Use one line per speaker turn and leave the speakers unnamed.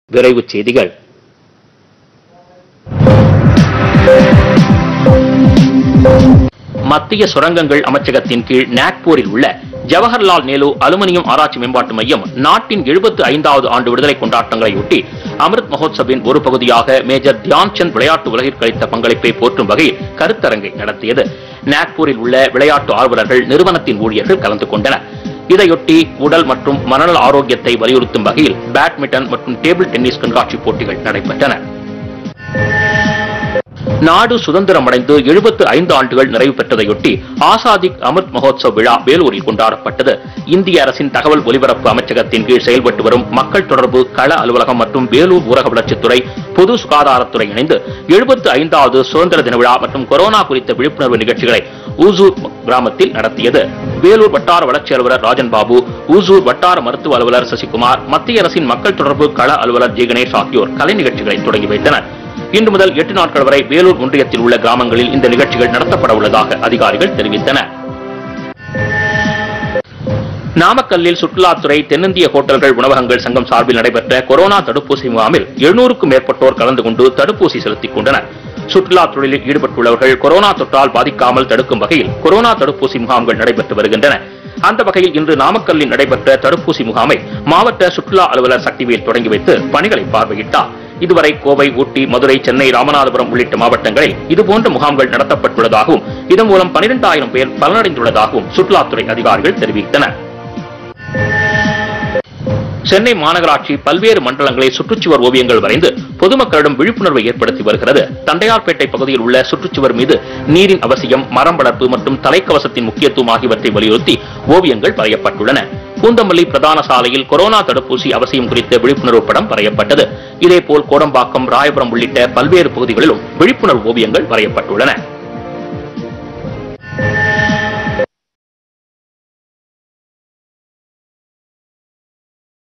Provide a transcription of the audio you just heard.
விரைவுச் செய்திகள் மத்திய சுரங்கங்கள் அமைச்சகத்தின் கீழ் நாக்பூரில் உள்ள ஜவஹர்லால் நேரு அலுமினியம் ஆராய்ச்சி மேம்பாட்டு மையம் நாட்டின் 75வது ஐந்தாவது ஆண்டு விடுதலை கொண்டாட்டங்களையொட்டி அமிர்த் மஹோத்சவின் ஒரு பகுதியாக மேஜர் தியான் சந்த் விளையாட்டு உலகிற்கு அளித்த பங்களிப்பை போற்றும் வகையில் கருத்தரங்கை நடத்தியது நாக்பூரில் உள்ள விளையாட்டு ஆர்வலர்கள் நிறுவனத்தின் ஊழியர்கள் கலந்து கொண்டனர் இதையொட்டி உடல் மற்றும் மனநல ஆரோக்கியத்தை வலியுறுத்தும் வகையில் பேட்மிண்டன் மற்றும் டேபிள் டென்னிஸ் கண்காட்சி போட்டிகள் நடைபெற்றன நாடு சுதந்திரம் அடைந்து 75 ஐந்து ஆண்டுகள் நிறைவு பெற்றதையொட்டி ஆசாதிக் அமிர்த் மஹோத்சவ் விழா வேலூரில் கொண்டாடப்பட்டது இந்திய அரசின் தகவல் ஒலிபரப்பு அமைச்சகத்தின் கீழ் செயல்பட்டு வரும் மக்கள் தொடர்பு கள அலுவலகம் மற்றும் வேலூர் ஊரக வளர்ச்சித்துறை பொது சுகாதாரத்துறை இணைந்து 75வது ஐந்தாவது சுதந்திர தின விழா மற்றும் கொரோனா குறித்த விழிப்புணர்வு நிகழ்ச்சிகளை ஊசூர் கிராமத்தில் நடத்தியது வேலூர் வட்டார வளர்ச்சி அலுவலர் ராஜன் பாபு ஊசூர் வட்டார மருத்துவ அலுவலர் சசிகுமார் மத்திய அரசின் மக்கள் தொடர்பு கள அலுவலர் ஜி கணேஷ் ஆகியோர் கலை நிகழ்ச்சிகளை தொடங்கி வைத்தனர் இன்று முதல் எட்டு நாட்கள் வரை வேலூர் ஒன்றியத்தில் உள்ள கிராமங்களில் இந்த நிகழ்ச்சிகள் நடத்தப்பட உள்ளதாக அதிகாரிகள் தெரிவித்தனர் நாமக்கல்லில் சுற்றுலாத்துறை தென்னிந்திய ஹோட்டல்கள் உணவகங்கள் சங்கம் சார்பில் நடைபெற்ற கொரோனா தடுப்பூசி முகாமில் எழுநூறுக்கும் மேற்பட்டோர் கலந்து கொண்டு தடுப்பூசி செலுத்திக் கொண்டனர் சுற்றுலா தொழிலில் ஈடுபட்டுள்ளவர்கள் கொரோனா தொற்றால் பாதிக்காமல் தடுக்கும் வகையில் கொரோனா தடுப்பூசி முகாம்கள் நடைபெற்று வருகின்றன அந்த வகையில் இன்று நாமக்கல்லில் நடைபெற்ற தடுப்பூசி முகாமை மாவட்ட சுற்றுலா அலுவலர் சக்திவேல் தொடங்கி வைத்து பணிகளை பார்வையிட்டார் இதுவரை கோவை ஊட்டி மதுரை சென்னை ராமநாதபுரம் உள்ளிட்ட மாவட்டங்களில் இதுபோன்ற முகாம்கள் நடத்தப்பட்டுள்ளதாகவும் இதன் மூலம் பனிரெண்டாயிரம் பேர் பலனடைந்துள்ளதாகவும் சுற்றுலாத்துறை அதிகாரிகள் தெரிவித்தனர் சென்னை மாநகராட்சி பல்வேறு மண்டலங்களில் சுற்றுச்சுவர் ஓவியங்கள் வரைந்து பொதுமக்களிடம் விழிப்புணர்வை ஏற்படுத்தி வருகிறது தண்டையார்பேட்டை பகுதியில் உள்ள சுற்றுச்சுவர் மீது நீரின் அவசியம் மரம் வளர்ப்பு மற்றும் தலைக்கவசத்தின் முக்கியத்துவம் ஆகியவற்றை வலியுறுத்தி ஓவியங்கள் வரையப்பட்டுள்ளன பூந்தமல்லி பிரதான சாலையில் கொரோனா தடுப்பூசி அவசியம் குறித்த விழிப்புணர்வு படம் வரையப்பட்டது இதேபோல் கோடம்பாக்கம் ராயபுரம் உள்ளிட்ட பல்வேறு பகுதிகளிலும் விழிப்புணர்வு ஓவியங்கள் வரையப்பட்டுள்ளன